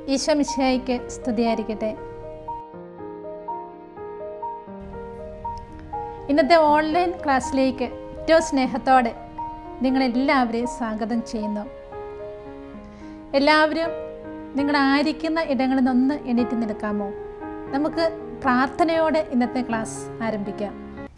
ഈശോമിശിഹായിക്ക് സ്തുതിയായിരിക്കട്ടെ ഇന്നത്തെ ഓൺലൈൻ ക്ലാസ്സിലേക്ക് ഏറ്റവും സ്നേഹത്തോടെ നിങ്ങളെല്ലാവരെയും സ്വാഗതം ചെയ്യുന്നു എല്ലാവരും നിങ്ങളായിരിക്കുന്ന ഇടങ്ങളിൽ നിന്നൊന്ന് എണീറ്റ് നിൽക്കാമോ നമുക്ക് പ്രാർത്ഥനയോടെ ഇന്നത്തെ ക്ലാസ് ആരംഭിക്കാം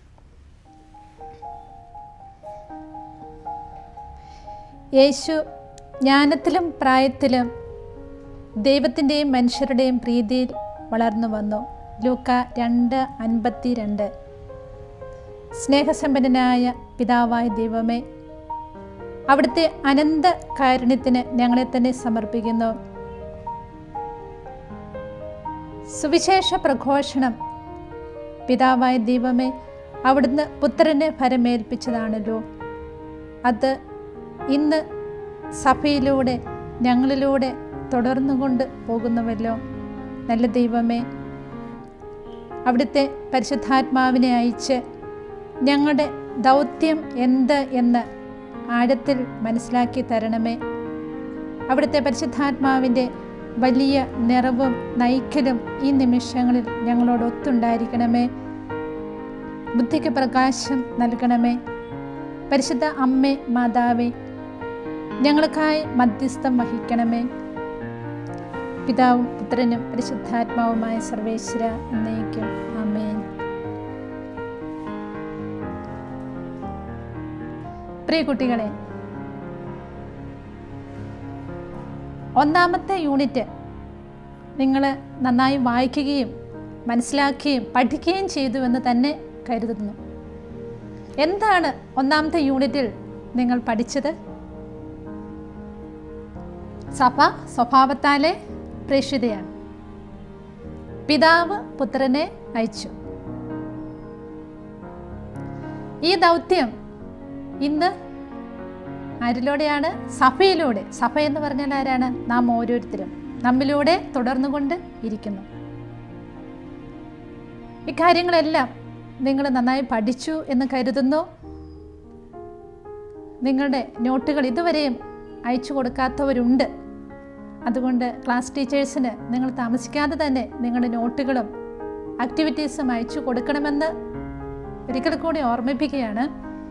യേശു ജ്ഞാനത്തിലും പ്രായത്തിലും ദൈവത്തിൻ്റെയും മനുഷ്യരുടെയും പ്രീതിയിൽ വളർന്നു വന്നു ലൂക്ക രണ്ട് അൻപത്തി രണ്ട് സ്നേഹസമ്പന്നനായ പിതാവായ ദൈവമേ അവിടുത്തെ അനന്ത കാരുണ്യത്തിന് ഞങ്ങളെ തന്നെ സമർപ്പിക്കുന്നു സുവിശേഷ പ്രഘോഷണം പിതാവായ ദൈവമേ അവിടുന്ന് പുത്രനെ ഫലമേൽപ്പിച്ചതാണല്ലോ അത് ഇന്ന് സഭയിലൂടെ ഞങ്ങളിലൂടെ തുടർന്നുകൊണ്ട് പോകുന്നുവല്ലോ നല്ല ദൈവമേ അവിടുത്തെ പരിശുദ്ധാത്മാവിനെ അയച്ച് ഞങ്ങളുടെ ദൗത്യം എന്ത് എന്ന് ആഴത്തിൽ മനസ്സിലാക്കി തരണമേ അവിടുത്തെ പരിശുദ്ധാത്മാവിൻ്റെ വലിയ നിറവും നയിക്കലും ഈ നിമിഷങ്ങളിൽ ഞങ്ങളോട് ഒത്തുണ്ടായിരിക്കണമേ ബുദ്ധിക്ക് പ്രകാശം നൽകണമേ പരിശുദ്ധ അമ്മേ മാതാവേ ഞങ്ങൾക്കായി മധ്യസ്ഥം വഹിക്കണമേ പിതാവും പുത്രനും പരിശുദ്ധാത്മാവുമായ സർവേശ്വര എന്നേക്കും അമേൻ പ്രിയ കുട്ടികളെ ഒന്നാമത്തെ യൂണിറ്റ് നിങ്ങൾ നന്നായി വായിക്കുകയും മനസ്സിലാക്കുകയും പഠിക്കുകയും ചെയ്തുവെന്ന് തന്നെ കരുതുന്നു എന്താണ് ഒന്നാമത്തെ യൂണിറ്റിൽ നിങ്ങൾ പഠിച്ചത് സഭ സ്വഭാവത്താലെ പ്രേക്ഷിതയാണ് പിതാവ് പുത്രനെ അയച്ചു ഈ ദൗത്യം ഇന്ന് ആരിലൂടെയാണ് സഭയിലൂടെ സഭ എന്ന് പറഞ്ഞാൽ ആരാണ് നാം ഓരോരുത്തരും നമ്മിലൂടെ തുടർന്നുകൊണ്ട് ഇരിക്കുന്നു ഇക്കാര്യങ്ങളെല്ലാം നിങ്ങൾ നന്നായി പഠിച്ചു എന്ന് കരുതുന്നു നിങ്ങളുടെ നോട്ടുകൾ ഇതുവരെയും അയച്ചു കൊടുക്കാത്തവരുണ്ട് അതുകൊണ്ട് ക്ലാസ് ടീച്ചേഴ്സിന് നിങ്ങൾ താമസിക്കാതെ തന്നെ നിങ്ങളുടെ നോട്ടുകളും ആക്ടിവിറ്റീസും അയച്ചു കൊടുക്കണമെന്ന് ഒരിക്കൽ കൂടി ഓർമ്മിപ്പിക്കുകയാണ്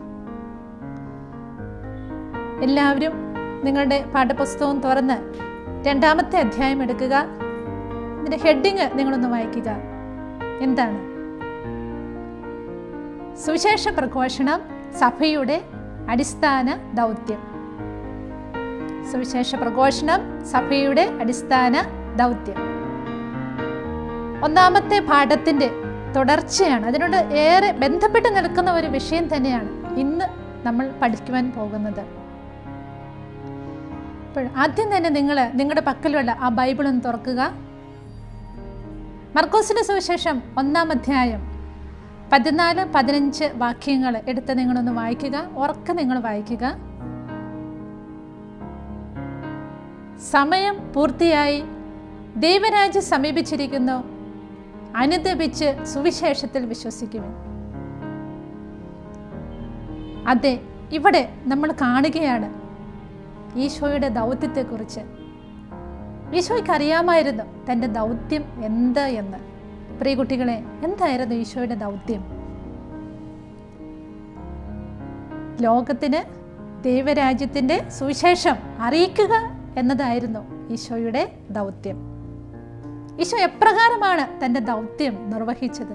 എല്ലാവരും നിങ്ങളുടെ പാഠപുസ്തകം തുറന്ന് രണ്ടാമത്തെ അധ്യായം എടുക്കുക ഇതിൻ്റെ ഹെഡിങ് നിങ്ങളൊന്ന് വായിക്കുക എന്താണ് സുവിശേഷ പ്രഘോഷണം സഭയുടെ അടിസ്ഥാന ദൗത്യം സുവിശേഷ പ്രഘോഷണം സഭയുടെ അടിസ്ഥാന ദൗത്യം ഒന്നാമത്തെ പാഠത്തിൻ്റെ തുടർച്ചയാണ് അതിനോട് ഏറെ ബന്ധപ്പെട്ട് നിൽക്കുന്ന ഒരു വിഷയം തന്നെയാണ് ഇന്ന് നമ്മൾ പഠിക്കുവാൻ പോകുന്നത് അപ്പോൾ ആദ്യം തന്നെ നിങ്ങൾ നിങ്ങളുടെ പക്കലുള്ള ആ ബൈബിൾ ഒന്ന് തുറക്കുക മർക്കോസിന്റെ സുവിശേഷം ഒന്നാം അധ്യായം പതിനാല് പതിനഞ്ച് വാക്യങ്ങൾ എടുത്ത് നിങ്ങളൊന്ന് വായിക്കുക ഉറക്കെ നിങ്ങൾ വായിക്കുക സമയം പൂർത്തിയായി ദൈവരാജ്യം സമീപിച്ചിരിക്കുന്നു അനുദപിച്ച് സുവിശേഷത്തിൽ വിശ്വസിക്കുവിൻ അതെ ഇവിടെ നമ്മൾ കാണുകയാണ് ഈശോയുടെ ദൗത്യത്തെക്കുറിച്ച് ഈശോയ്ക്ക് അറിയാമായിരുന്നു തൻ്റെ ദൗത്യം എന്ത് എന്ന് പ്രിയ കുട്ടികളെ എന്തായിരുന്നു ഈശോയുടെ ദൗത്യം ലോകത്തിന് ദൈവരാജ്യത്തിൻ്റെ സുവിശേഷം അറിയിക്കുക എന്നതായിരുന്നു ഈശോയുടെ ദൗത്യം ഈശോ എപ്രകാരമാണ് തൻ്റെ ദൗത്യം നിർവഹിച്ചത്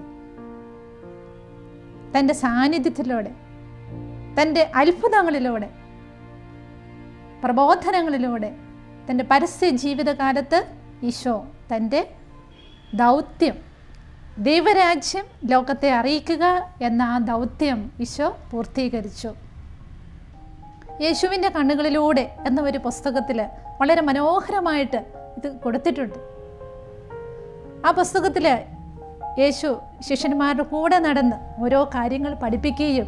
തൻ്റെ സാന്നിധ്യത്തിലൂടെ തൻ്റെ അത്ഭുതങ്ങളിലൂടെ പ്രബോധനങ്ങളിലൂടെ തൻ്റെ പരസ്യ ജീവിതകാലത്ത് ഈശോ തൻ്റെ ദൗത്യം ദൈവരാജ്യം ലോകത്തെ അറിയിക്കുക എന്ന ആ ദൗത്യം ഈശോ പൂർത്തീകരിച്ചു യേശുവിൻ്റെ കണ്ണുകളിലൂടെ എന്ന ഒരു പുസ്തകത്തിൽ വളരെ മനോഹരമായിട്ട് ഇത് കൊടുത്തിട്ടുണ്ട് ആ പുസ്തകത്തിൽ യേശു ശിഷ്യന്മാരുടെ കൂടെ നടന്ന് ഓരോ കാര്യങ്ങൾ പഠിപ്പിക്കുകയും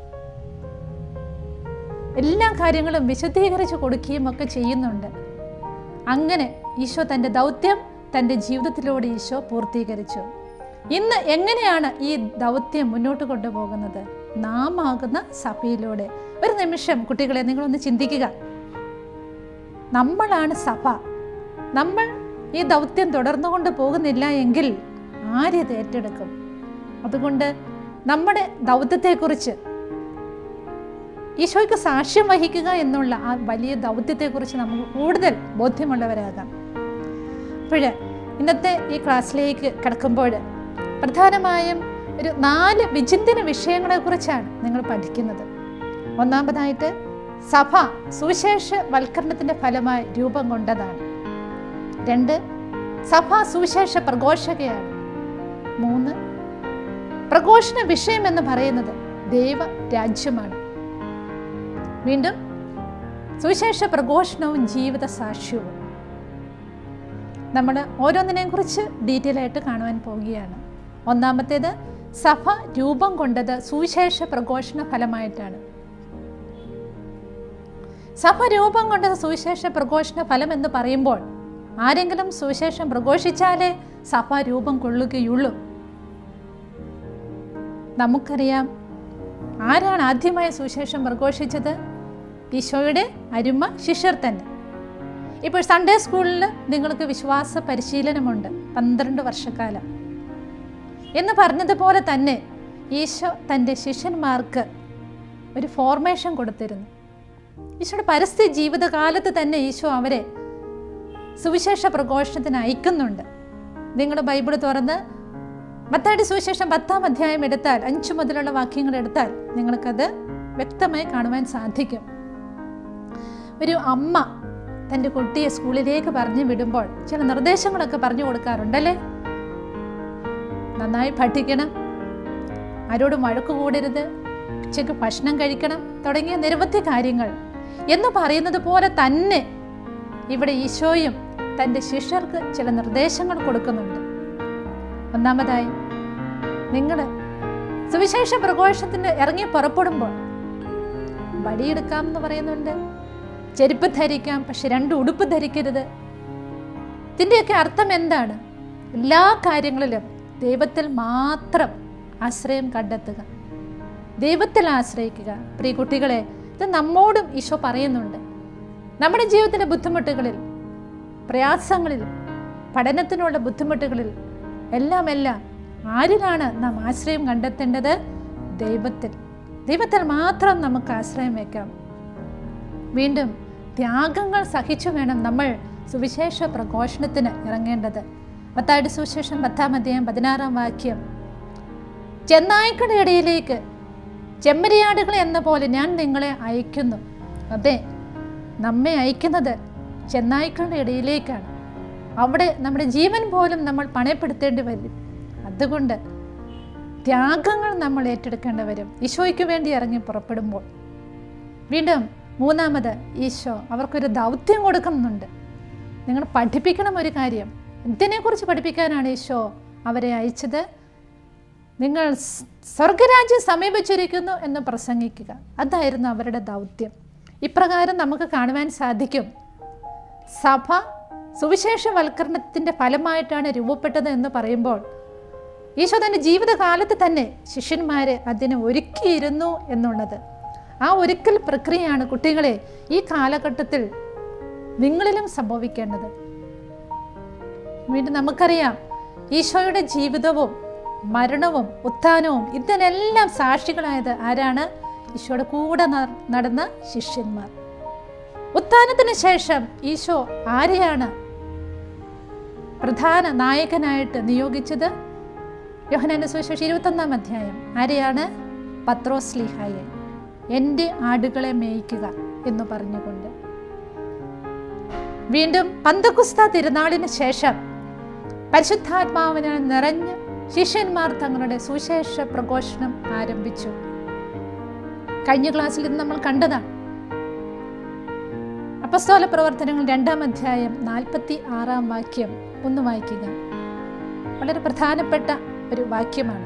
എല്ലാ കാര്യങ്ങളും വിശദീകരിച്ച് കൊടുക്കുകയും ഒക്കെ ചെയ്യുന്നുണ്ട് അങ്ങനെ ഈശോ തൻ്റെ ദൗത്യം തൻ്റെ ജീവിതത്തിലൂടെ ഈശോ പൂർത്തീകരിച്ചു ഇന്ന് എങ്ങനെയാണ് ഈ ദൗത്യം മുന്നോട്ട് കൊണ്ടുപോകുന്നത് നാം ആകുന്ന സഭയിലൂടെ ഒരു നിമിഷം കുട്ടികളെ നിങ്ങളൊന്ന് ചിന്തിക്കുക നമ്മളാണ് സഭ നമ്മൾ ഈ ദൗത്യം തുടർന്നുകൊണ്ട് പോകുന്നില്ല എങ്കിൽ ആരിത് ഏറ്റെടുക്കും അതുകൊണ്ട് നമ്മുടെ ദൗത്യത്തെക്കുറിച്ച് ഈശോയ്ക്ക് സാക്ഷ്യം വഹിക്കുക എന്നുള്ള ആ വലിയ ദൗത്യത്തെക്കുറിച്ച് നമുക്ക് കൂടുതൽ ബോധ്യമുള്ളവരാകാം അപ്പോൾ ഇന്നത്തെ ഈ ക്ലാസ്സിലേക്ക് കിടക്കുമ്പോൾ പ്രധാനമായും ഒരു നാല് വിചിന്തന വിഷയങ്ങളെക്കുറിച്ചാണ് നിങ്ങൾ പഠിക്കുന്നത് ഒന്നാമതായിട്ട് സഭ സുവിശേഷ വൽക്കരണത്തിൻ്റെ ഫലമായി രൂപം കൊണ്ടതാണ് രണ്ട് സഭ സുവിശേഷ പ്രഘോഷകയാണ് മൂന്ന് പ്രഘോഷണ വിഷയം എന്ന് പറയുന്നത് ദൈവ രാജ്യമാണ് വീണ്ടും സുവിശേഷ പ്രഘോഷണവും ജീവിത സാക്ഷ്യവും നമ്മൾ ഓരോന്നിനെയും കുറിച്ച് ഡീറ്റെയിൽ ആയിട്ട് കാണുവാൻ പോവുകയാണ് ഒന്നാമത്തേത് സഭ രൂപം കൊണ്ടത് സുവിശേഷ പ്രഘോഷണ ഫലമായിട്ടാണ് സഭ രൂപം കൊണ്ടത് സുവിശേഷ പ്രഘോഷണ ഫലം എന്ന് പറയുമ്പോൾ ആരെങ്കിലും സുവിശേഷം പ്രഘോഷിച്ചാലേ സഭ രൂപം കൊള്ളുകയുള്ളൂ നമുക്കറിയാം ആരാണ് ആദ്യമായി സുവിശേഷം പ്രഘോഷിച്ചത് ഈശോയുടെ അരുമ ശിഷ്യർ തന്നെ ഇപ്പോൾ സൺഡേ സ്കൂളിൽ നിങ്ങൾക്ക് വിശ്വാസ പരിശീലനമുണ്ട് പന്ത്രണ്ട് വർഷക്കാലം എന്ന് പറഞ്ഞതുപോലെ തന്നെ ഈശോ തൻ്റെ ശിഷ്യന്മാർക്ക് ഒരു ഫോർമേഷൻ കൊടുത്തിരുന്നു ഈശോയുടെ പരസ്യ ജീവിതകാലത്ത് തന്നെ ഈശോ അവരെ സുവിശേഷ പ്രഘോഷണത്തിന് അയക്കുന്നുണ്ട് നിങ്ങൾ ബൈബിൾ തുറന്ന് മത്താടി സുവിശേഷം പത്താം അധ്യായം എടുത്താൽ അഞ്ചു മുതലുള്ള വാക്യങ്ങൾ എടുത്താൽ നിങ്ങൾക്കത് വ്യക്തമായി കാണുവാൻ സാധിക്കും ഒരു അമ്മ തൻ്റെ കുട്ടിയെ സ്കൂളിലേക്ക് പറഞ്ഞു വിടുമ്പോൾ ചില നിർദ്ദേശങ്ങളൊക്കെ പറഞ്ഞു കൊടുക്കാറുണ്ടല്ലേ നന്നായി പഠിക്കണം ആരോടും വഴക്ക് കൂടരുത് ഉച്ചയ്ക്ക് ഭക്ഷണം കഴിക്കണം തുടങ്ങിയ നിരവധി കാര്യങ്ങൾ എന്ന് പറയുന്നത് പോലെ തന്നെ ഇവിടെ ഈശോയും തൻ്റെ ശിഷ്യർക്ക് ചില നിർദ്ദേശങ്ങൾ കൊടുക്കുന്നുണ്ട് ഒന്നാമതായി നിങ്ങൾ സുവിശേഷ പ്രഘോഷത്തിന് ഇറങ്ങി പുറപ്പെടുമ്പോൾ വടിയെടുക്കാം എന്ന് പറയുന്നുണ്ട് ചെരുപ്പ് ധരിക്കാം പക്ഷെ രണ്ട് ഉടുപ്പ് ധരിക്കരുത് ഇതിൻ്റെയൊക്കെ അർത്ഥം എന്താണ് എല്ലാ കാര്യങ്ങളിലും ദൈവത്തിൽ മാത്രം ആശ്രയം കണ്ടെത്തുക ദൈവത്തിൽ ആശ്രയിക്കുക പ്രിയ കുട്ടികളെ ഇത് നമ്മോടും ഈശോ പറയുന്നുണ്ട് നമ്മുടെ ജീവിതത്തിലെ ബുദ്ധിമുട്ടുകളിൽ പ്രയാസങ്ങളിൽ പഠനത്തിനുള്ള ബുദ്ധിമുട്ടുകളിൽ എല്ലാം എല്ലാം ആരിലാണ് നാം ആശ്രയം കണ്ടെത്തേണ്ടത് ദൈവത്തിൽ ദൈവത്തിൽ മാത്രം നമുക്ക് ആശ്രയം വയ്ക്കാം വീണ്ടും ത്യാഗങ്ങൾ സഹിച്ചു വേണം നമ്മൾ സുവിശേഷ പ്രഘോഷണത്തിന് ഇറങ്ങേണ്ടത് പത്തായിട്ട് സുവിശേഷം പത്താം അധ്യായം പതിനാറാം വാക്യം ചെന്നായ്ക്കളുടെ ഇടയിലേക്ക് ചെമ്മരിയാടുകൾ എന്ന പോലെ ഞാൻ നിങ്ങളെ അയക്കുന്നു അതെ നമ്മെ അയക്കുന്നത് ചെന്നായ്ക്കളുടെ ഇടയിലേക്കാണ് അവിടെ നമ്മുടെ ജീവൻ പോലും നമ്മൾ പണയപ്പെടുത്തേണ്ടി വരും അതുകൊണ്ട് ത്യാഗങ്ങൾ നമ്മൾ ഏറ്റെടുക്കേണ്ടി വരും ഈശോയ്ക്ക് വേണ്ടി ഇറങ്ങി പുറപ്പെടുമ്പോൾ വീണ്ടും മൂന്നാമത് ഈശോ അവർക്കൊരു ദൗത്യം കൊടുക്കുന്നുണ്ട് നിങ്ങൾ പഠിപ്പിക്കണം ഒരു കാര്യം ഇതിനെക്കുറിച്ച് പഠിപ്പിക്കാനാണ് ഈശോ അവരെ അയച്ചത് നിങ്ങൾ സ് സ്വർഗരാജ്യം സമീപിച്ചിരിക്കുന്നു എന്ന് പ്രസംഗിക്കുക അതായിരുന്നു അവരുടെ ദൗത്യം ഇപ്രകാരം നമുക്ക് കാണുവാൻ സാധിക്കും സഭ സുവിശേഷവൽക്കരണത്തിൻ്റെ ഫലമായിട്ടാണ് രൂപപ്പെട്ടത് എന്ന് പറയുമ്പോൾ ഈശോ തൻ്റെ ജീവിതകാലത്ത് തന്നെ ശിഷ്യന്മാരെ അതിനെ ഒരുക്കിയിരുന്നു എന്നുള്ളത് ആ ഒരുക്കൽ പ്രക്രിയയാണ് കുട്ടികളെ ഈ കാലഘട്ടത്തിൽ നിങ്ങളിലും സംഭവിക്കേണ്ടത് വീണ്ടും നമുക്കറിയാം ഈശോയുടെ ജീവിതവും മരണവും ഉത്ഥാനവും ഇതിനെല്ലാം സാക്ഷികളായത് ആരാണ് ഈശോയുടെ കൂടെ ന- നടന്ന ശിഷ്യന്മാർ ഉത്ഥാനത്തിന് ശേഷം ഈശോ ആരെയാണ് പ്രധാന നായകനായിട്ട് നിയോഗിച്ചത് യോഹനാന്റെ സുവിശേഷം ഇരുപത്തൊന്നാം അധ്യായം ആരെയാണ് പത്രോസ് ലീഹായെ എൻ്റെ ആടുകളെ മേയ്ക്കുക എന്ന് പറഞ്ഞുകൊണ്ട് വീണ്ടും പന്തകുസ്ത തിരുനാളിന് ശേഷം പരിശുദ്ധാത്മാവിനാൽ നിറഞ്ഞ് ശിഷ്യന്മാർ തങ്ങളുടെ സുശേഷ പ്രഘോഷണം ആരംഭിച്ചു കഴിഞ്ഞ ക്ലാസ്സിൽ ഇത് നമ്മൾ കണ്ടതാണ് അപ്പസ്തോല പ്രവർത്തനങ്ങൾ രണ്ടാം അധ്യായം നാൽപ്പത്തി ആറാം വാക്യം ഒന്ന് വായിക്കുക വളരെ പ്രധാനപ്പെട്ട ഒരു വാക്യമാണ്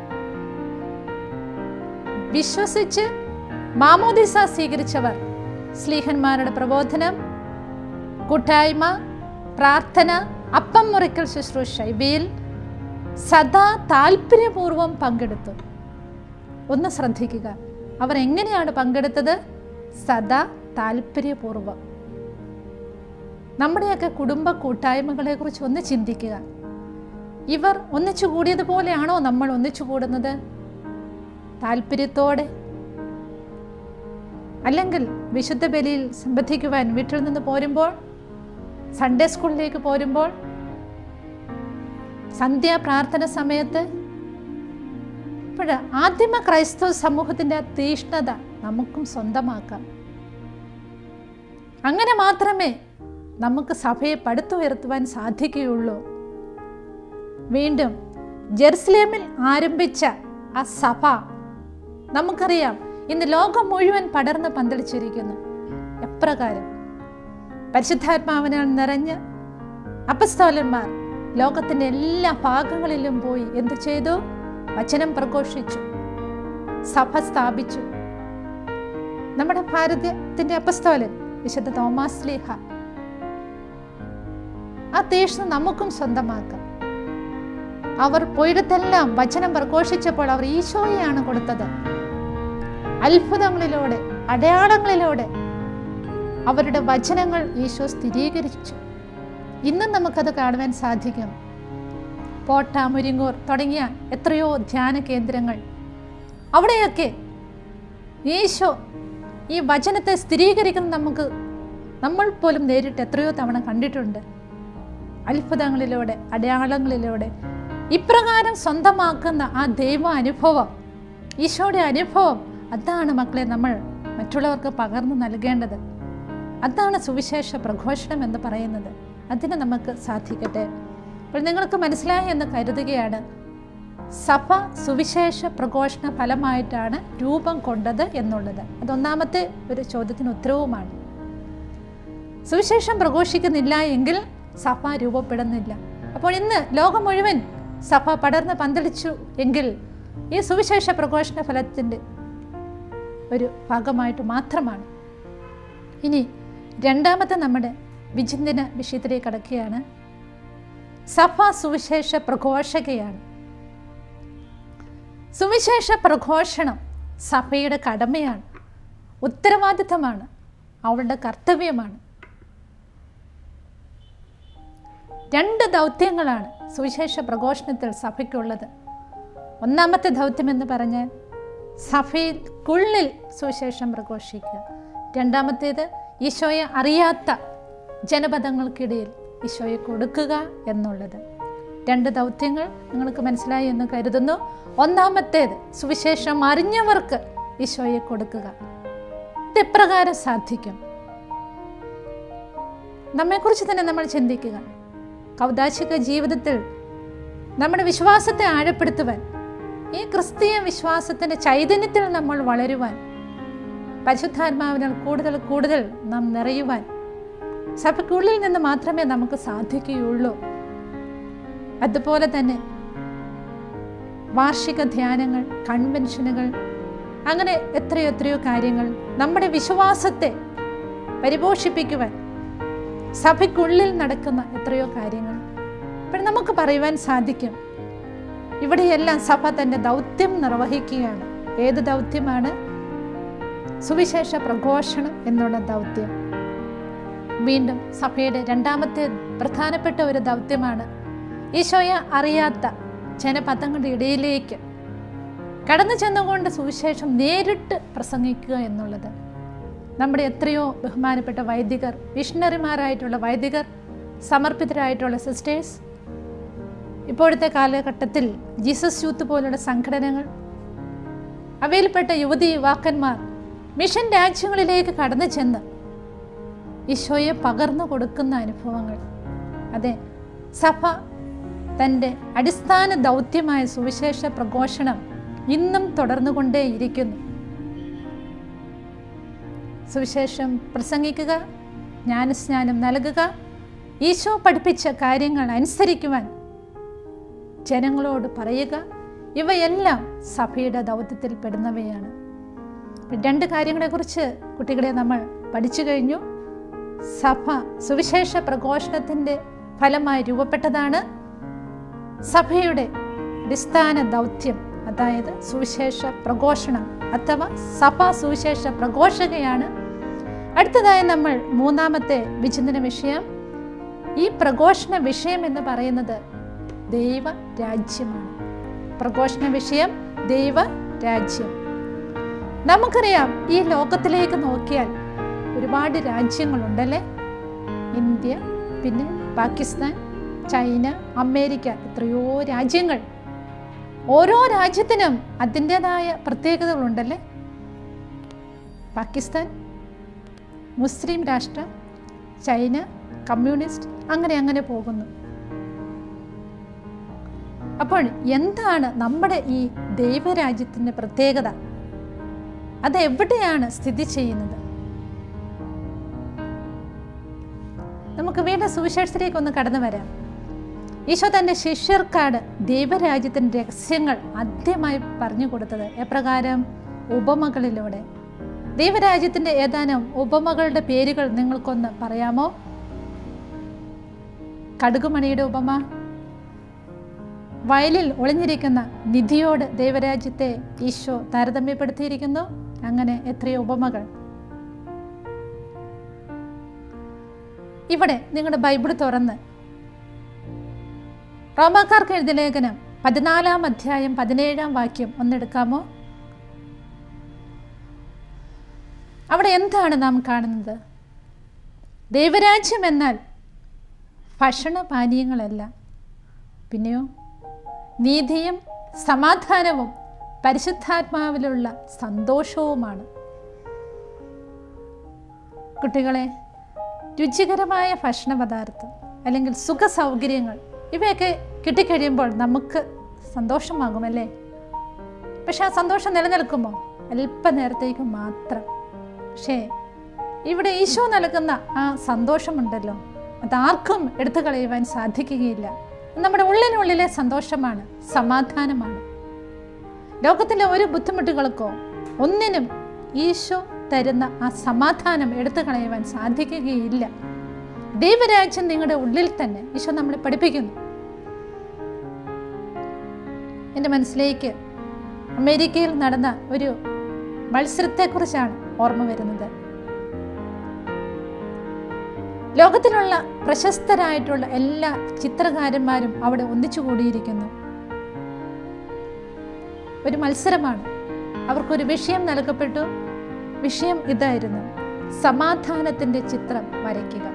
വിശ്വസിച്ച് മാമോദിസ സ്വീകരിച്ചവർ സ്ലീഹന്മാരുടെ പ്രബോധനം കൂട്ടായ്മ പ്രാർത്ഥന അപ്പം മുറിക്കൽ ശുശ്രൂഷ ഇവയിൽ സദാ താല്പര്യപൂർവം പങ്കെടുത്തു ഒന്ന് ശ്രദ്ധിക്കുക അവർ എങ്ങനെയാണ് പങ്കെടുത്തത് സദാ താല്പര്യപൂർവം നമ്മുടെയൊക്കെ കുടുംബ കൂട്ടായ്മകളെക്കുറിച്ച് ഒന്ന് ചിന്തിക്കുക ഇവർ ഒന്നിച്ചു കൂടിയതുപോലെയാണോ നമ്മൾ ഒന്നിച്ചു കൂടുന്നത് താല്പര്യത്തോടെ അല്ലെങ്കിൽ വിശുദ്ധ ബലിയിൽ സംബന്ധിക്കുവാൻ വീട്ടിൽ നിന്ന് പോരുമ്പോൾ സൺഡേ സ്കൂളിലേക്ക് പോരുമ്പോൾ സന്ധ്യാ പ്രാർത്ഥന സമയത്ത് ഇപ്പോൾ ആദിമ ക്രൈസ്തവ സമൂഹത്തിൻ്റെ ആ തീഷ്ണത നമുക്കും സ്വന്തമാക്കാം അങ്ങനെ മാത്രമേ നമുക്ക് സഭയെ പടുത്തുയർത്തുവാൻ സാധിക്കുകയുള്ളൂ വീണ്ടും ജെറുസലേമിൽ ആരംഭിച്ച ആ സഭ നമുക്കറിയാം ഇന്ന് ലോകം മുഴുവൻ പടർന്ന് പന്തളിച്ചിരിക്കുന്നു എപ്രകാരം പരിശുദ്ധാത്മാവിനാൽ നിറഞ്ഞ് അപസ്തോലന്മാർ ലോകത്തിൻ്റെ എല്ലാ ഭാഗങ്ങളിലും പോയി എന്തു ചെയ്തു വചനം പ്രഘോഷിച്ചു സഭ സ്ഥാപിച്ചു നമ്മുടെ ഭാരതത്തിൻ്റെ അപസ്തോലൻ വിശുദ്ധ തോമാസ് ലീഹ ആ തീഷ്ണ നമുക്കും സ്വന്തമാക്കാം അവർ പോയിടത്തെല്ലാം വചനം പ്രഘോഷിച്ചപ്പോൾ അവർ ഈശോയെയാണ് കൊടുത്തത് അത്ഭുതങ്ങളിലൂടെ അടയാളങ്ങളിലൂടെ അവരുടെ വചനങ്ങൾ ഈശോ സ്ഥിരീകരിച്ചു ഇന്നും നമുക്കത് കാണുവാൻ സാധിക്കും പോട്ട മുരിങ്ങൂർ തുടങ്ങിയ എത്രയോ ധ്യാന കേന്ദ്രങ്ങൾ അവിടെയൊക്കെ ഈശോ ഈ വചനത്തെ സ്ഥിരീകരിക്കുന്ന നമുക്ക് നമ്മൾ പോലും നേരിട്ട് എത്രയോ തവണ കണ്ടിട്ടുണ്ട് അത്ഭുതങ്ങളിലൂടെ അടയാളങ്ങളിലൂടെ ഇപ്രകാരം സ്വന്തമാക്കുന്ന ആ ദൈവ അനുഭവം ഈശോയുടെ അനുഭവം അതാണ് മക്കളെ നമ്മൾ മറ്റുള്ളവർക്ക് പകർന്നു നൽകേണ്ടത് അതാണ് സുവിശേഷ പ്രഘോഷണം എന്ന് പറയുന്നത് അതിന് നമുക്ക് സാധിക്കട്ടെ അപ്പോൾ നിങ്ങൾക്ക് മനസ്സിലായി എന്ന് കരുതുകയാണ് സഭ സുവിശേഷ പ്രഘോഷണ ഫലമായിട്ടാണ് രൂപം കൊണ്ടത് എന്നുള്ളത് അതൊന്നാമത്തെ ഒരു ചോദ്യത്തിന് ഉത്തരവുമാണ് സുവിശേഷം പ്രഘോഷിക്കുന്നില്ല എങ്കിൽ സഭ രൂപപ്പെടുന്നില്ല അപ്പോൾ ഇന്ന് ലോകം മുഴുവൻ സഭ പടർന്ന് പന്തളിച്ചു എങ്കിൽ ഈ സുവിശേഷ പ്രഘോഷണ ഫലത്തിൻ്റെ ഒരു ഭാഗമായിട്ട് മാത്രമാണ് ഇനി രണ്ടാമത്തെ നമ്മുടെ വിചിന്തന വിഷയത്തിലേക്ക് കടക്കുകയാണ് സഭ സുവിശേഷ പ്രഘോഷകയാണ് സുവിശേഷ പ്രഘോഷണം സഭയുടെ കടമയാണ് ഉത്തരവാദിത്തമാണ് അവളുടെ കർത്തവ്യമാണ് രണ്ട് ദൗത്യങ്ങളാണ് സുവിശേഷ പ്രഘോഷണത്തിൽ സഭയ്ക്കുള്ളത് ഒന്നാമത്തെ ദൗത്യം എന്ന് പറഞ്ഞാൽ സഭയ്ക്കുള്ളിൽ സുവിശേഷം പ്രഘോഷിക്കുക രണ്ടാമത്തേത് ഈശോയെ അറിയാത്ത ജനപദങ്ങൾക്കിടയിൽ ഈശോയെ കൊടുക്കുക എന്നുള്ളത് രണ്ട് ദൗത്യങ്ങൾ നിങ്ങൾക്ക് മനസ്സിലായി എന്ന് കരുതുന്നു ഒന്നാമത്തേത് സുവിശേഷം അറിഞ്ഞവർക്ക് ഈശോയെ കൊടുക്കുക ഇത് എപ്രകാരം സാധിക്കും നമ്മെക്കുറിച്ച് തന്നെ നമ്മൾ ചിന്തിക്കുക കൗതാശിക ജീവിതത്തിൽ നമ്മുടെ വിശ്വാസത്തെ ആഴപ്പെടുത്തുവാൻ ഈ ക്രിസ്തീയ വിശ്വാസത്തിൻ്റെ ചൈതന്യത്തിൽ നമ്മൾ വളരുവാൻ പരിശുദ്ധാത്മാവിനാൽ കൂടുതൽ കൂടുതൽ നാം നിറയുവാൻ സഭയ്ക്കുള്ളിൽ നിന്ന് മാത്രമേ നമുക്ക് സാധിക്കുകയുള്ളൂ അതുപോലെ തന്നെ വാർഷിക ധ്യാനങ്ങൾ കൺവെൻഷനുകൾ അങ്ങനെ എത്രയോ എത്രയോ കാര്യങ്ങൾ നമ്മുടെ വിശ്വാസത്തെ പരിപോഷിപ്പിക്കുവാൻ സഭയ്ക്കുള്ളിൽ നടക്കുന്ന എത്രയോ കാര്യങ്ങൾ അപ്പോൾ നമുക്ക് പറയുവാൻ സാധിക്കും ഇവിടെയെല്ലാം സഭ തൻ്റെ ദൗത്യം നിർവഹിക്കുകയാണ് ഏത് ദൗത്യമാണ് സുവിശേഷ പ്രഘോഷണം എന്നുള്ള ദൗത്യം വീണ്ടും സഭയുടെ രണ്ടാമത്തെ പ്രധാനപ്പെട്ട ഒരു ദൗത്യമാണ് ഈശോയെ അറിയാത്ത ജനപദങ്ങളുടെ ഇടയിലേക്ക് കടന്നു ചെന്നുകൊണ്ട് സുവിശേഷം നേരിട്ട് പ്രസംഗിക്കുക എന്നുള്ളത് നമ്മുടെ എത്രയോ ബഹുമാനപ്പെട്ട വൈദികർ മിഷണറിമാരായിട്ടുള്ള വൈദികർ സമർപ്പിതരായിട്ടുള്ള സിസ്റ്റേഴ്സ് ഇപ്പോഴത്തെ കാലഘട്ടത്തിൽ ജീസസ് യൂത്ത് പോലുള്ള സംഘടനകൾ അവയിൽപ്പെട്ട യുവതി യുവാക്കന്മാർ മിഷൻ രാജ്യങ്ങളിലേക്ക് കടന്നു ചെന്ന് ഈശോയെ പകർന്നു കൊടുക്കുന്ന അനുഭവങ്ങൾ അതെ സഭ തൻ്റെ അടിസ്ഥാന ദൗത്യമായ സുവിശേഷ പ്രഘോഷണം ഇന്നും തുടർന്നുകൊണ്ടേയിരിക്കുന്നു സുവിശേഷം പ്രസംഗിക്കുക ജ്ഞാനസ്നാനം നൽകുക ഈശോ പഠിപ്പിച്ച കാര്യങ്ങൾ അനുസരിക്കുവാൻ ജനങ്ങളോട് പറയുക ഇവയെല്ലാം സഭയുടെ ദൗത്യത്തിൽ പെടുന്നവയാണ് രണ്ട് കാര്യങ്ങളെക്കുറിച്ച് കുട്ടികളെ നമ്മൾ പഠിച്ചു കഴിഞ്ഞു സഭ സുവിശേഷ പ്രഘോഷണത്തിൻ്റെ ഫലമായി രൂപപ്പെട്ടതാണ് സഭയുടെ അടിസ്ഥാന ദൗത്യം അതായത് സുവിശേഷ പ്രഘോഷണം അഥവാ സഭ സുവിശേഷ പ്രഘോഷകയാണ് അടുത്തതായി നമ്മൾ മൂന്നാമത്തെ വിചിന്തന വിഷയം ഈ പ്രഘോഷണ വിഷയം എന്ന് പറയുന്നത് ദൈവ രാജ്യമാണ് പ്രഘോഷണ വിഷയം ദൈവ രാജ്യം നമുക്കറിയാം ഈ ലോകത്തിലേക്ക് നോക്കിയാൽ ഒരുപാട് രാജ്യങ്ങളുണ്ടല്ലേ ഇന്ത്യ പിന്നെ പാകിസ്ഥാൻ ചൈന അമേരിക്ക എത്രയോ രാജ്യങ്ങൾ ഓരോ രാജ്യത്തിനും അതിൻ്റെതായ പ്രത്യേകതകളുണ്ടല്ലേ പാകിസ്ഥാൻ മുസ്ലിം രാഷ്ട്രം ചൈന കമ്മ്യൂണിസ്റ്റ് അങ്ങനെ അങ്ങനെ പോകുന്നു അപ്പോൾ എന്താണ് നമ്മുടെ ഈ ദൈവരാജ്യത്തിൻ്റെ പ്രത്യേകത അത് എവിടെയാണ് സ്ഥിതി ചെയ്യുന്നത് നമുക്ക് വീണ്ടും സുവിശേഷത്തിലേക്ക് ഒന്ന് കടന്നു വരാം ഈശോ തൻ്റെ ശിഷ്യർക്കാണ് ദൈവരാജ്യത്തിൻ്റെ രഹസ്യങ്ങൾ ആദ്യമായി പറഞ്ഞു കൊടുത്തത് എപ്രകാരം ഉപമകളിലൂടെ ദൈവരാജ്യത്തിൻ്റെ ഏതാനും ഉപമകളുടെ പേരുകൾ നിങ്ങൾക്കൊന്ന് പറയാമോ കടുകുമണിയുടെ ഉപമ വയലിൽ ഒളിഞ്ഞിരിക്കുന്ന നിധിയോട് ദൈവരാജ്യത്തെ ഈശോ താരതമ്യപ്പെടുത്തിയിരിക്കുന്നു അങ്ങനെ എത്രയോ ഉപമകൾ ഇവിടെ നിങ്ങളുടെ ബൈബിൾ തുറന്ന് റോമാക്കാർക്ക് എഴുതിയ ലേഖനം പതിനാലാം അധ്യായം പതിനേഴാം വാക്യം ഒന്നെടുക്കാമോ അവിടെ എന്താണ് നാം കാണുന്നത് ദൈവരാജ്യം എന്നാൽ ഭക്ഷണപാനീയങ്ങളല്ല പിന്നെയോ നീതിയും സമാധാനവും പരിശുദ്ധാത്മാവിലുള്ള സന്തോഷവുമാണ് കുട്ടികളെ രുചികരമായ ഭക്ഷണ പദാർത്ഥം അല്ലെങ്കിൽ സുഖ സൗകര്യങ്ങൾ ഇവയൊക്കെ കിട്ടിക്കഴിയുമ്പോൾ നമുക്ക് സന്തോഷമാകുമല്ലേ പക്ഷെ ആ സന്തോഷം നിലനിൽക്കുമോ അല്പനേരത്തേക്ക് മാത്രം പക്ഷേ ഇവിടെ ഈശോ നൽകുന്ന ആ സന്തോഷമുണ്ടല്ലോ അതാർക്കും എടുത്തു കളയുവാൻ സാധിക്കുകയില്ല നമ്മുടെ ഉള്ളിനുള്ളിലെ സന്തോഷമാണ് സമാധാനമാണ് ലോകത്തിലെ ഒരു ബുദ്ധിമുട്ടുകൾക്കോ ഒന്നിനും ഈശോ തരുന്ന ആ സമാധാനം എടുത്തു കളയുവാൻ സാധിക്കുകയില്ല ദൈവരാജ്യം നിങ്ങളുടെ ഉള്ളിൽ തന്നെ ഈശോ നമ്മളെ പഠിപ്പിക്കുന്നു എൻ്റെ മനസ്സിലേക്ക് അമേരിക്കയിൽ നടന്ന ഒരു മത്സരത്തെക്കുറിച്ചാണ് ഓർമ്മ വരുന്നത് ലോകത്തിലുള്ള പ്രശസ്തരായിട്ടുള്ള എല്ലാ ചിത്രകാരന്മാരും അവിടെ ഒന്നിച്ചു കൂടിയിരിക്കുന്നു ഒരു മത്സരമാണ് അവർക്കൊരു വിഷയം നൽകപ്പെട്ടു വിഷയം ഇതായിരുന്നു സമാധാനത്തിൻ്റെ ചിത്രം വരയ്ക്കുക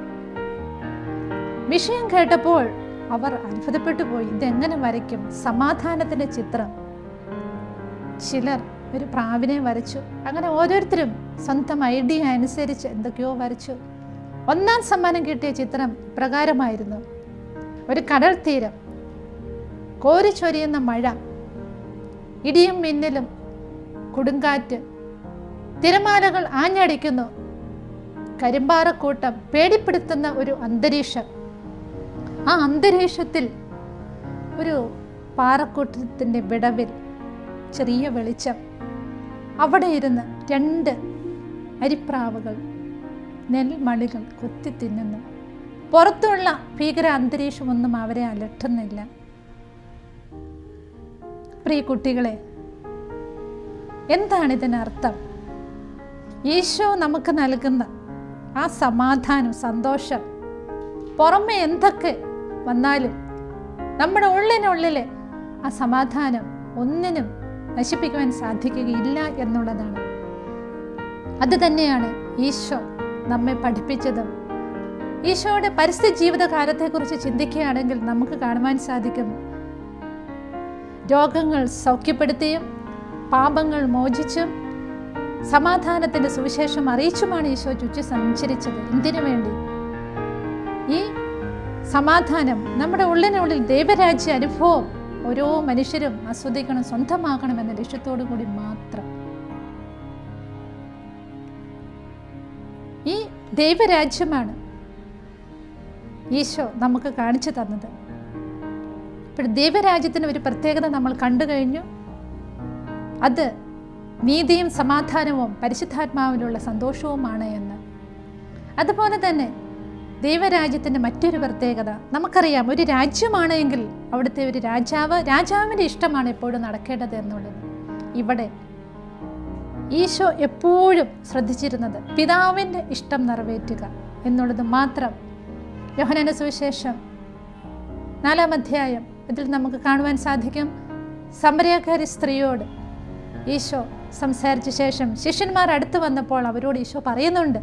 വിഷയം കേട്ടപ്പോൾ അവർ അത്ഭുതപ്പെട്ടു പോയി ഇതെങ്ങനെ വരയ്ക്കും സമാധാനത്തിൻ്റെ ചിത്രം ചിലർ ഒരു പ്രാവിനെ വരച്ചു അങ്ങനെ ഓരോരുത്തരും സ്വന്തം ഐഡിയ അനുസരിച്ച് എന്തൊക്കെയോ വരച്ചു ഒന്നാം സമ്മാനം കിട്ടിയ ചിത്രം പ്രകാരമായിരുന്നു ഒരു കടൽ തീരം കോരിച്ചൊരിയുന്ന മഴ ഇടിയും മിന്നലും കൊടുങ്കാറ്റ് തിരമാലകൾ ആഞ്ഞടിക്കുന്നു കരിമ്പാറക്കൂട്ടം പേടിപ്പെടുത്തുന്ന ഒരു അന്തരീക്ഷം ആ അന്തരീക്ഷത്തിൽ ഒരു പാറക്കൂട്ടത്തിൻ്റെ വിടവിൽ ചെറിയ വെളിച്ചം അവിടെ ഇരുന്ന് രണ്ട് അരിപ്രാവുകൾ നെൽമണികൾ കൊത്തി തിന്നുന്നു പുറത്തുള്ള ഭീകര അന്തരീക്ഷമൊന്നും അവരെ അലട്ടുന്നില്ല പ്രിയ കുട്ടികളെ എന്താണ് ഇതിനർത്ഥം ഈശോ നമുക്ക് നൽകുന്ന ആ സമാധാനം സന്തോഷം പുറമെ എന്തൊക്കെ വന്നാലും നമ്മുടെ ഉള്ളിനുള്ളിലെ ആ സമാധാനം ഒന്നിനും നശിപ്പിക്കുവാൻ സാധിക്കുകയില്ല എന്നുള്ളതാണ് അത് തന്നെയാണ് ഈശോ നമ്മെ പഠിപ്പിച്ചതും ഈശോയുടെ പരിസ്ഥിതി ജീവിതകാലത്തെക്കുറിച്ച് ചിന്തിക്കുകയാണെങ്കിൽ നമുക്ക് കാണുവാൻ സാധിക്കും രോഗങ്ങൾ സൗഖ്യപ്പെടുത്തിയും പാപങ്ങൾ മോചിച്ചും സമാധാനത്തിൻ്റെ സുവിശേഷം അറിയിച്ചുമാണ് ഈശോ ചുറ്റി സഞ്ചരിച്ചത് എന്തിനു വേണ്ടി ഈ സമാധാനം നമ്മുടെ ഉള്ളിനുള്ളിൽ ദൈവരാജ്യ അനുഭവം ഓരോ മനുഷ്യരും ആസ്വദിക്കണം സ്വന്തമാക്കണം എന്ന ലക്ഷ്യത്തോടു കൂടി മാത്രം ഈ ദൈവരാജ്യമാണ് ഈശോ നമുക്ക് കാണിച്ചു തന്നത് ഇപ്പോൾ ദൈവരാജ്യത്തിന് ഒരു പ്രത്യേകത നമ്മൾ കണ്ടു കഴിഞ്ഞു അത് നീതിയും സമാധാനവും പരിശുദ്ധാത്മാവിലുള്ള സന്തോഷവുമാണ് എന്ന് അതുപോലെ തന്നെ ദൈവരാജ്യത്തിൻ്റെ മറ്റൊരു പ്രത്യേകത നമുക്കറിയാം ഒരു രാജ്യമാണെങ്കിൽ അവിടുത്തെ ഒരു രാജാവ് രാജാവിൻ്റെ ഇഷ്ടമാണ് എപ്പോഴും നടക്കേണ്ടത് എന്നുള്ളത് ഇവിടെ ഈശോ എപ്പോഴും ശ്രദ്ധിച്ചിരുന്നത് പിതാവിൻ്റെ ഇഷ്ടം നിറവേറ്റുക എന്നുള്ളത് മാത്രം യോഹനന്റെ സുവിശേഷം നാലാം അധ്യായം ഇതിൽ നമുക്ക് കാണുവാൻ സാധിക്കും സമരക്കാരി സ്ത്രീയോട് ഈശോ സംസാരിച്ച ശേഷം ശിഷ്യന്മാർ അടുത്ത് വന്നപ്പോൾ അവരോട് ഈശോ പറയുന്നുണ്ട്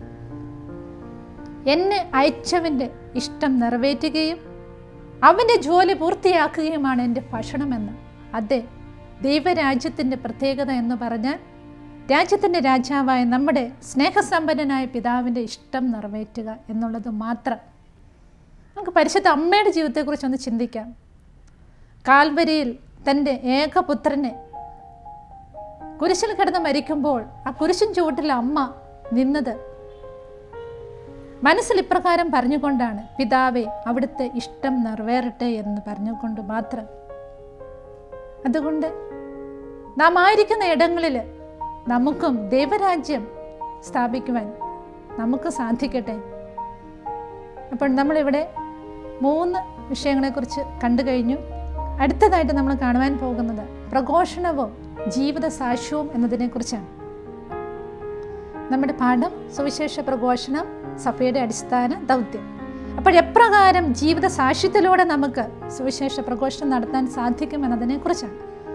എന്നെ അയച്ചവൻ്റെ ഇഷ്ടം നിറവേറ്റുകയും അവൻ്റെ ജോലി പൂർത്തിയാക്കുകയുമാണ് എൻ്റെ ഭക്ഷണമെന്ന് അതെ ദൈവരാജ്യത്തിൻ്റെ പ്രത്യേകത എന്ന് പറഞ്ഞാൽ രാജ്യത്തിൻ്റെ രാജാവായ നമ്മുടെ സ്നേഹസമ്പന്നനായ പിതാവിൻ്റെ ഇഷ്ടം നിറവേറ്റുക എന്നുള്ളത് മാത്രം നമുക്ക് പരിശുദ്ധ അമ്മയുടെ ജീവിതത്തെക്കുറിച്ച് ഒന്ന് ചിന്തിക്കാം കാൽവരിയിൽ തൻ്റെ ഏകപുത്രനെ കുരിശിൽ കിടന്ന് മരിക്കുമ്പോൾ ആ കുരിശിൻ ചുവട്ടിൽ അമ്മ നിന്നത് മനസ്സിൽ ഇപ്രകാരം പറഞ്ഞുകൊണ്ടാണ് പിതാവെ അവിടുത്തെ ഇഷ്ടം നിറവേറട്ടെ എന്ന് പറഞ്ഞുകൊണ്ട് മാത്രം അതുകൊണ്ട് നാം ആയിരിക്കുന്ന ഇടങ്ങളിൽ നമുക്കും ദൈവരാജ്യം സ്ഥാപിക്കുവാൻ നമുക്ക് സാധിക്കട്ടെ അപ്പോൾ നമ്മളിവിടെ മൂന്ന് വിഷയങ്ങളെക്കുറിച്ച് കണ്ടു കഴിഞ്ഞു അടുത്തതായിട്ട് നമ്മൾ കാണുവാൻ പോകുന്നത് പ്രഘോഷണവും ജീവിത സാക്ഷ്യവും എന്നതിനെക്കുറിച്ചാണ് നമ്മുടെ പാഠം സുവിശേഷ പ്രഘോഷണം സഭയുടെ അടിസ്ഥാന ദൗത്യം അപ്പോൾ എപ്രകാരം ജീവിത സാക്ഷ്യത്തിലൂടെ നമുക്ക് സുവിശേഷ പ്രഘോഷണം നടത്താൻ സാധിക്കും എന്നതിനെക്കുറിച്ചാണ്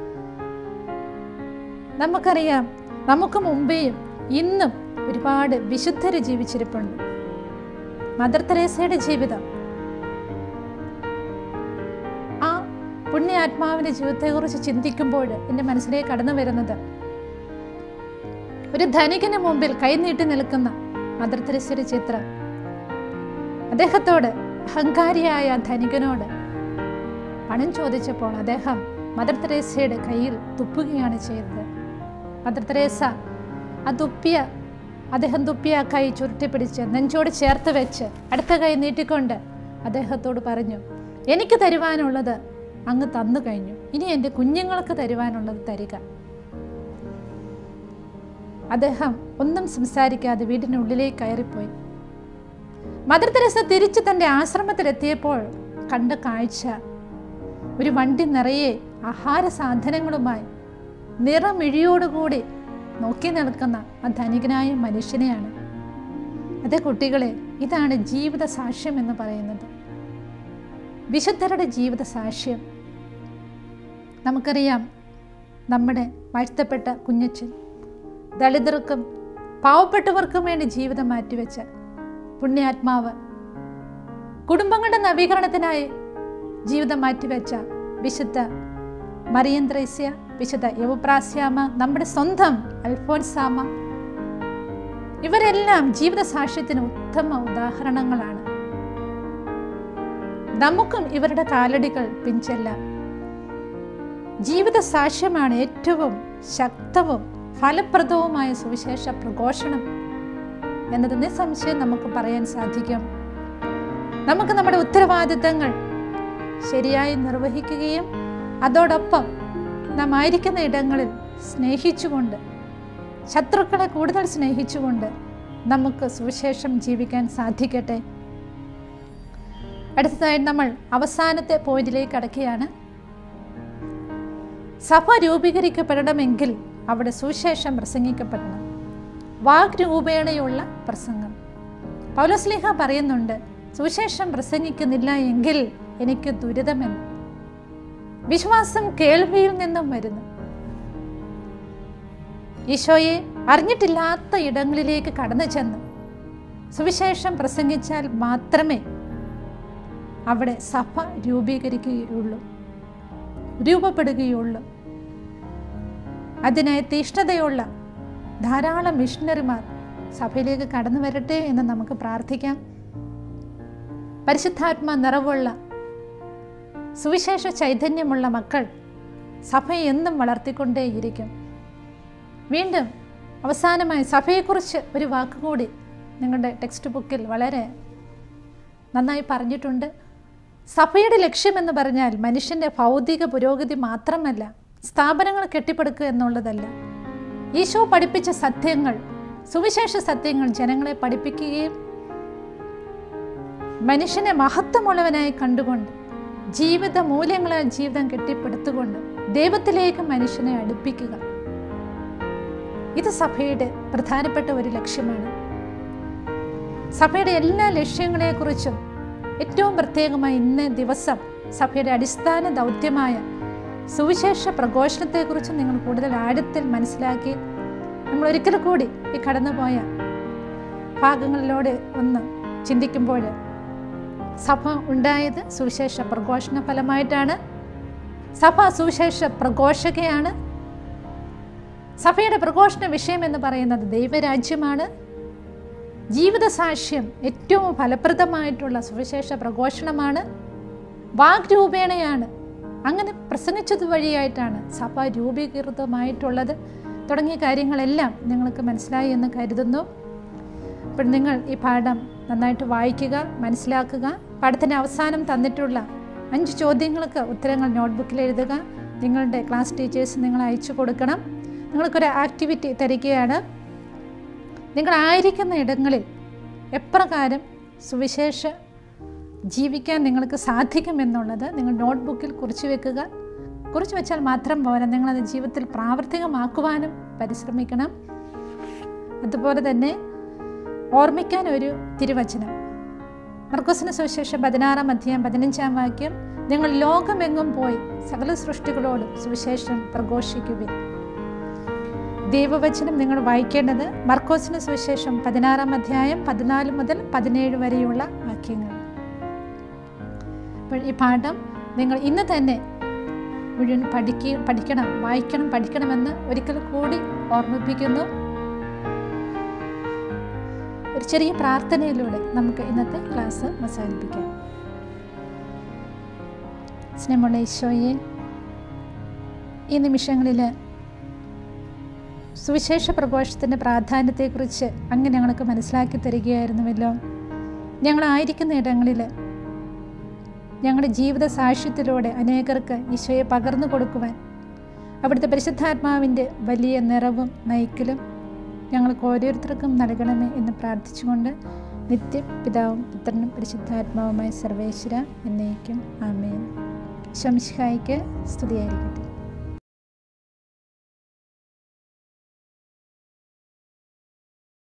നമുക്കറിയാം നമുക്ക് മുമ്പേയും ഇന്നും ഒരുപാട് വിശുദ്ധര് ജീവിച്ചിരിപ്പുണ്ട് മദർ തെരേസയുടെ ജീവിതം ആ പുണ്യാത്മാവിൻ്റെ ജീവിതത്തെക്കുറിച്ച് ചിന്തിക്കുമ്പോൾ എൻ്റെ മനസ്സിലേക്ക് കടന്നു വരുന്നത് ഒരു ധനികന് മുമ്പിൽ കൈനീട്ടി നിൽക്കുന്ന മദർ തെരേസയുടെ ചിത്രം അദ്ദേഹത്തോട് അഹങ്കാരിയായ ധനികനോട് പണം ചോദിച്ചപ്പോൾ അദ്ദേഹം മദർ തെരേസയുടെ കയ്യിൽ തുപ്പുകയാണ് ചെയ്തത് മദർ തെരേസ ആ തുപ്പിയ അദ്ദേഹം തുപ്പിയ കൈ ചുരുട്ടിപ്പിടിച്ച് നെഞ്ചോട് ചേർത്ത് വെച്ച് അടുത്ത കൈ നീട്ടിക്കൊണ്ട് അദ്ദേഹത്തോട് പറഞ്ഞു എനിക്ക് തരുവാനുള്ളത് അങ്ങ് തന്നു കഴിഞ്ഞു ഇനി എൻ്റെ കുഞ്ഞുങ്ങൾക്ക് തരുവാനുള്ളത് തരിക അദ്ദേഹം ഒന്നും സംസാരിക്കാതെ വീടിനുള്ളിലേക്ക് കയറിപ്പോയി മദർ തെരേസ തിരിച്ച് തൻ്റെ ആശ്രമത്തിലെത്തിയപ്പോൾ കണ്ട കാഴ്ച ഒരു വണ്ടി നിറയെ ആഹാര സാധനങ്ങളുമായി നിറമിഴിയോടുകൂടി നോക്കി നിൽക്കുന്ന ആ ധനികനായ മനുഷ്യനെയാണ് അതേ കുട്ടികളെ ഇതാണ് ജീവിത സാക്ഷ്യം എന്ന് പറയുന്നത് വിശുദ്ധരുടെ ജീവിത സാക്ഷ്യം നമുക്കറിയാം നമ്മുടെ വാഴ്ത്തപ്പെട്ട കുഞ്ഞച്ചൻ ദളിതർക്കും പാവപ്പെട്ടവർക്കും വേണ്ടി ജീവിതം മാറ്റിവെച്ച പുണ്യാത്മാവ് കുടുംബങ്ങളുടെ നവീകരണത്തിനായി ജീവിതം മാറ്റിവെച്ച വിശുദ്ധ മറിയന്ത്രേസ്യ വിശുദ്ധ യവപ്രാസ്യാമ നമ്മുടെ സ്വന്തം അൽഫോൻസാമ ഇവരെല്ലാം ജീവിത സാക്ഷ്യത്തിന് ഉത്തമ ഉദാഹരണങ്ങളാണ് നമുക്കും ഇവരുടെ കാലടികൾ പിഞ്ചെല്ലാം ജീവിത സാക്ഷ്യമാണ് ഏറ്റവും ശക്തവും ഫലപ്രദവുമായ സുവിശേഷ പ്രഘോഷണം എന്നത് നിസ്സംശയം നമുക്ക് പറയാൻ സാധിക്കും നമുക്ക് നമ്മുടെ ഉത്തരവാദിത്തങ്ങൾ ശരിയായി നിർവഹിക്കുകയും അതോടൊപ്പം നാം ആയിരിക്കുന്ന ഇടങ്ങളിൽ സ്നേഹിച്ചുകൊണ്ട് ശത്രുക്കളെ കൂടുതൽ സ്നേഹിച്ചുകൊണ്ട് നമുക്ക് സുവിശേഷം ജീവിക്കാൻ സാധിക്കട്ടെ അടുത്തതായി നമ്മൾ അവസാനത്തെ പോയിന്റിലേക്ക് കടക്കുകയാണ് സഭ രൂപീകരിക്കപ്പെടണമെങ്കിൽ അവിടെ സുവിശേഷം പ്രസംഗിക്കപ്പെടണം വാഗ്രൂപേണയുള്ള പ്രസംഗം പൗലോസ്ലിഹ പറയുന്നുണ്ട് സുവിശേഷം പ്രസംഗിക്കുന്നില്ല എങ്കിൽ എനിക്ക് ദുരിതമെന്ന് വിശ്വാസം കേൾവിയിൽ നിന്നും വരുന്നു ഈശോയെ അറിഞ്ഞിട്ടില്ലാത്ത ഇടങ്ങളിലേക്ക് കടന്നു ചെന്ന് സുവിശേഷം പ്രസംഗിച്ചാൽ മാത്രമേ അവിടെ സഭ രൂപീകരിക്കുകയുള്ളൂ രൂപപ്പെടുകയുള്ളൂ അതിനായി തീഷ്ണതയുള്ള ധാരാളം മിഷണറിമാർ സഭയിലേക്ക് കടന്നു വരട്ടെ എന്ന് നമുക്ക് പ്രാർത്ഥിക്കാം പരിശുദ്ധാത്മ നിറവുള്ള സുവിശേഷ ചൈതന്യമുള്ള മക്കൾ സഭയെ എന്നും വളർത്തിക്കൊണ്ടേയിരിക്കും വീണ്ടും അവസാനമായി സഭയെക്കുറിച്ച് ഒരു വാക്കുകൂടി നിങ്ങളുടെ ടെക്സ്റ്റ് ബുക്കിൽ വളരെ നന്നായി പറഞ്ഞിട്ടുണ്ട് സഭയുടെ ലക്ഷ്യമെന്ന് പറഞ്ഞാൽ മനുഷ്യൻ്റെ ഭൗതിക പുരോഗതി മാത്രമല്ല സ്ഥാപനങ്ങൾ കെട്ടിപ്പടുക്കുക എന്നുള്ളതല്ല ഈശോ പഠിപ്പിച്ച സത്യങ്ങൾ സുവിശേഷ സത്യങ്ങൾ ജനങ്ങളെ പഠിപ്പിക്കുകയും മനുഷ്യനെ മഹത്വമുള്ളവനായി കണ്ടുകൊണ്ട് ജീവിത മൂല്യങ്ങളാൽ ജീവിതം കെട്ടിപ്പടുത്തുകൊണ്ട് ദൈവത്തിലേക്ക് മനുഷ്യനെ അടുപ്പിക്കുക ഇത് സഭയുടെ പ്രധാനപ്പെട്ട ഒരു ലക്ഷ്യമാണ് സഭയുടെ എല്ലാ ലക്ഷ്യങ്ങളെക്കുറിച്ചും ഏറ്റവും പ്രത്യേകമായി ഇന്ന് ദിവസം സഭയുടെ അടിസ്ഥാന ദൗത്യമായ സുവിശേഷ പ്രഘോഷണത്തെക്കുറിച്ച് നിങ്ങൾ കൂടുതൽ ആഴത്തിൽ മനസ്സിലാക്കി നമ്മൾ ഒരിക്കൽ കൂടി ഈ കടന്നുപോയ ഭാഗങ്ങളിലൂടെ ഒന്ന് ചിന്തിക്കുമ്പോൾ സഭ ഉണ്ടായത് സുവിശേഷ പ്രഘോഷണ ഫലമായിട്ടാണ് സഭ സുവിശേഷ പ്രഘോഷകയാണ് സഭയുടെ പ്രഘോഷണ വിഷയം എന്ന് പറയുന്നത് ദൈവരാജ്യമാണ് ജീവിത സാക്ഷ്യം ഏറ്റവും ഫലപ്രദമായിട്ടുള്ള സുവിശേഷ പ്രഘോഷണമാണ് വാഗ്രൂപേണയാണ് അങ്ങനെ പ്രസംഗിച്ചത് വഴിയായിട്ടാണ് സഭ രൂപീകൃതമായിട്ടുള്ളത് തുടങ്ങിയ കാര്യങ്ങളെല്ലാം നിങ്ങൾക്ക് മനസ്സിലായി എന്ന് കരുതുന്നു അപ്പോൾ നിങ്ങൾ ഈ പാഠം നന്നായിട്ട് വായിക്കുക മനസ്സിലാക്കുക പാഠത്തിൻ്റെ അവസാനം തന്നിട്ടുള്ള അഞ്ച് ചോദ്യങ്ങൾക്ക് ഉത്തരങ്ങൾ നോട്ട്ബുക്കിൽ എഴുതുക നിങ്ങളുടെ ക്ലാസ് ടീച്ചേഴ്സ് നിങ്ങൾ അയച്ചു കൊടുക്കണം നിങ്ങൾക്കൊരു ആക്ടിവിറ്റി തരികയാണ് നിങ്ങളായിരിക്കുന്ന ഇടങ്ങളിൽ എപ്രകാരം സുവിശേഷ ജീവിക്കാൻ നിങ്ങൾക്ക് സാധിക്കുമെന്നുള്ളത് നിങ്ങൾ നോട്ട്ബുക്കിൽ കുറിച്ച് വെക്കുക കുറിച്ച് വെച്ചാൽ മാത്രം പോരാ നിങ്ങളത് ജീവിതത്തിൽ പ്രാവർത്തികമാക്കുവാനും പരിശ്രമിക്കണം അതുപോലെ തന്നെ ഓർമ്മിക്കാൻ ഒരു തിരുവചനം മർക്കോസിന് സുവിശേഷം പതിനാറാം അധ്യായം പതിനഞ്ചാം വാക്യം നിങ്ങൾ ലോകമെങ്ങും പോയി സകല സൃഷ്ടികളോടും സുവിശേഷം പ്രഘോഷിക്കുവിൻ ദൈവവചനം നിങ്ങൾ വായിക്കേണ്ടത് മർക്കോസിന് സുവിശേഷം പതിനാറാം അധ്യായം പതിനാല് മുതൽ പതിനേഴ് വരെയുള്ള വാക്യങ്ങൾ അപ്പോൾ ഈ പാഠം നിങ്ങൾ ഇന്ന് തന്നെ മുഴുവൻ പഠിക്കുക പഠിക്കണം വായിക്കണം പഠിക്കണമെന്ന് ഒരിക്കൽ കൂടി ഓർമ്മിപ്പിക്കുന്നു ഒരു ചെറിയ പ്രാർത്ഥനയിലൂടെ നമുക്ക് ഇന്നത്തെ ക്ലാസ് അവസാനിപ്പിക്കാം സ്നേഹമുള്ള ഈശോയെ ഈ നിമിഷങ്ങളിൽ സുവിശേഷ പ്രഘോഷത്തിൻ്റെ പ്രാധാന്യത്തെക്കുറിച്ച് അങ്ങ് ഞങ്ങൾക്ക് മനസ്സിലാക്കി തരികയായിരുന്നുവല്ലോ ഞങ്ങളായിരിക്കുന്ന ഇടങ്ങളിൽ ഞങ്ങളുടെ ജീവിത സാക്ഷ്യത്തിലൂടെ അനേകർക്ക് ഈശോയെ പകർന്നു കൊടുക്കുവാൻ അവിടുത്തെ പരിശുദ്ധാത്മാവിൻ്റെ വലിയ നിറവും നയിക്കലും ഞങ്ങൾക്ക് ഓരോരുത്തർക്കും നൽകണമേ എന്ന് പ്രാർത്ഥിച്ചുകൊണ്ട് നിത്യം പിതാവും പുത്രനും പരിശുദ്ധാത്മാവുമായ സർവേശ്വര എന്നേക്കും ആമേൻ ശംഷിഹായിക്ക് സ്തുതിയായിരിക്കട്ടെ